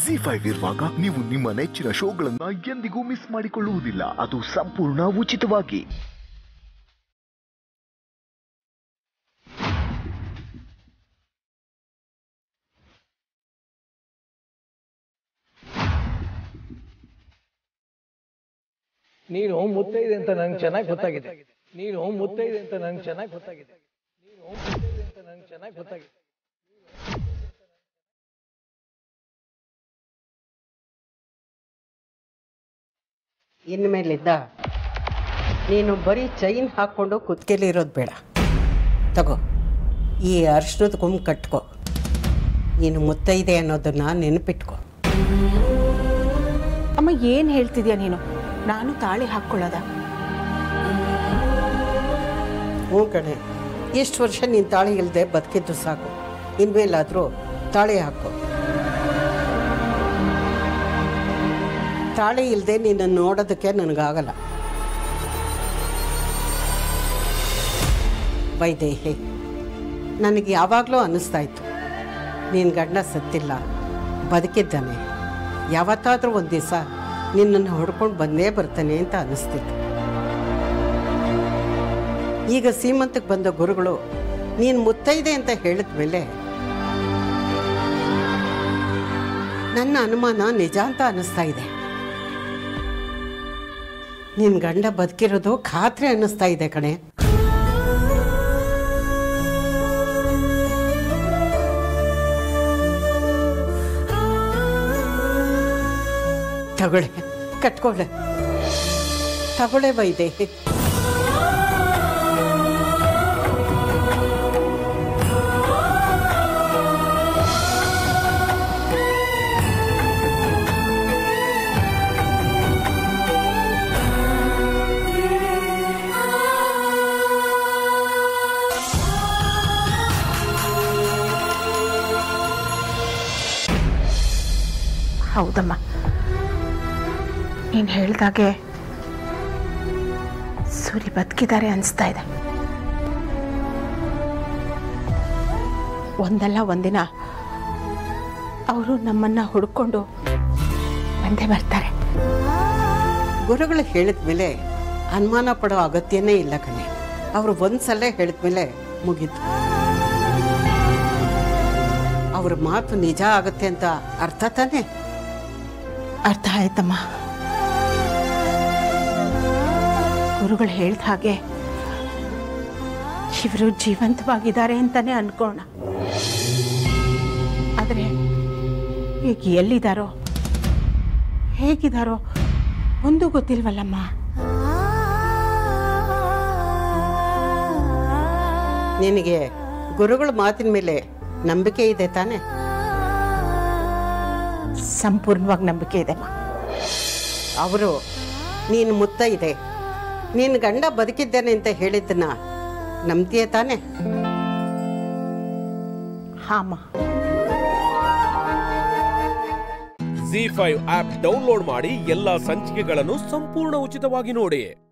G five ಇರುವಾಗ ನೀವು ನಿಮ್ಮ ನೆಚ್ಚಿನ ಶೋಗಳನ್ನ ಎಂದಿಗೂ ಮಿಸ್ ಮಾಡಿಕೊಳ್ಳುವುದಿಲ್ಲ ಅದು ಸಂಪೂರ್ಣ ಉಚಿತವಾಗಿ ನೀನು ಮುತ್ತೈದೆ ಅಂತ ನಂಗೆ ಚೆನ್ನಾಗಿ ಗೊತ್ತಾಗಿದೆ ನೀನು ಮುತ್ತೈದೆ ಅಂತ ನಂಗೆ ಚೆನ್ನಾಗಿ ಗೊತ್ತಾಗಿದೆ ನೀನು ಮುತ್ತೈದೆ ಅಂತ ನಂಗೆ ಚೆನ್ನಾಗಿ ಗೊತ್ತಾಗಿದೆ ಇನ್ಮೇಲಿದ್ದ ನೀನು ಬರೀ ಚೈನ್ ಹಾಕ್ಕೊಂಡು ಕುತ್ತಿಗೆಲಿ ಇರೋದು ಬೇಡ ತಗೋ ಈ ಅರ್ಶನದ ಗುಮ್ ಕಟ್ಕೋ ನೀನು ಮುತ್ತೈದೆ ಅನ್ನೋದನ್ನ ನೆನಪಿಟ್ಕೋ ಅಮ್ಮ ಏನು ಹೇಳ್ತಿದ್ಯಾ ನೀನು ನಾನು ತಾಳಿ ಹಾಕ್ಕೊಳ್ಳೋದ ಹ್ಞೂ ಕಣೆ ಇಷ್ಟು ವರ್ಷ ನೀನು ತಾಳಿ ಇಲ್ಲದೆ ಬದುಕಿದ್ದು ಸಾಕು ಇನ್ಮೇಲಾದರೂ ತಾಳಿ ಹಾಕೋ ತಾಳಿ ಇಲ್ಲದೆ ನಿನ್ನ ನೋಡೋದಕ್ಕೆ ನನಗಾಗಲ್ಲ ವೈದೇಹಿ ನನಗೆ ಯಾವಾಗಲೂ ಅನ್ನಿಸ್ತಾ ಇತ್ತು ನೀನು ಗಂಡ ಸತ್ತಿಲ್ಲ ಬದುಕಿದ್ದಾನೆ ಯಾವತ್ತಾದರೂ ಒಂದು ದಿವಸ ನಿನ್ನನ್ನು ಹೊಡ್ಕೊಂಡು ಬಂದೇ ಬರ್ತಾನೆ ಅಂತ ಅನ್ನಿಸ್ತಿತ್ತು ಈಗ ಸೀಮಂತಕ್ಕೆ ಬಂದ ಗುರುಗಳು ನೀನು ಮುತ್ತೈದೆ ಅಂತ ಹೇಳಿದ ಮೇಲೆ ನನ್ನ ಅನುಮಾನ ನಿಜ ಅಂತ ಅನ್ನಿಸ್ತಾ ಇದೆ ನಿನ್ನ ಗಂಡ ಬದುಕಿರೋದು ಖಾತ್ರಿ ಅನ್ನಿಸ್ತಾ ಇದೆ ಕಣೆ ತಗೊಳ್ಳೆ ಕಟ್ಕೊಳ್ಳೆ ತಗೊಳ್ಳೆ ವೈದೇಹಿ ಹೌದಮ್ಮ ನೀನು ಹೇಳ್ದಾಗೆ ಸೂರಿ ಬದುಕಿದ್ದಾರೆ ಅನಿಸ್ತಾ ಇದೆ ಒಂದಲ್ಲ ಒಂದಿನ ಅವರು ನಮ್ಮನ್ನ ಹುಡ್ಕೊಂಡು ಬಂದೇ ಬರ್ತಾರೆ ಗುರುಗಳು ಹೇಳಿದ ಮೇಲೆ ಅನುಮಾನ ಪಡೋ ಅಗತ್ಯನೇ ಇಲ್ಲ ಕಣೆ ಅವರು ಒಂದ್ಸಲ ಹೇಳಿದ ಮೇಲೆ ಮುಗೀತು ಅವ್ರ ಮಾತು ನಿಜ ಆಗುತ್ತೆ ಅಂತ ಅರ್ಥ ತಾನೇ ಅರ್ಥ ಆಯ್ತಮ್ಮ ಗುರುಗಳು ಹೇಳ್ದ ಹಾಗೆ ಇವರು ಜೀವಂತವಾಗಿದ್ದಾರೆ ಅಂತಾನೆ ಅನ್ಕೋಣ ಆದರೆ ಈಗ ಎಲ್ಲಿದ್ದಾರೋ ಹೇಗಿದ್ದಾರೋ ಒಂದು ಗೊತ್ತಿಲ್ವಲ್ಲಮ್ಮ ನಿನಗೆ ಗುರುಗಳ ಮಾತಿನ ಮೇಲೆ ನಂಬಿಕೆ ಇದೆ ತಾನೇ ಸಂಪೂರ್ಣವಾಗಿ ನಂಬಿಕೆ ಇದೆಮ್ಮ ಅವರು ನೀನು ಮುತ್ತ ಇದೆ ನೀನು ಗಂಡ ಬದುಕಿದ್ದಾನೆ ಅಂತ ಹೇಳಿದ್ದನ್ನ ನಂಬ್ತೀಯ ತಾನೇ ಹಾಮ್ಮ ಜಿ ಫೈವ್ ಆಪ್ ಡೌನ್ಲೋಡ್ ಮಾಡಿ ಎಲ್ಲಾ ಸಂಚಿಕೆಗಳನ್ನು ಸಂಪೂರ್ಣ ಉಚಿತವಾಗಿ ನೋಡಿ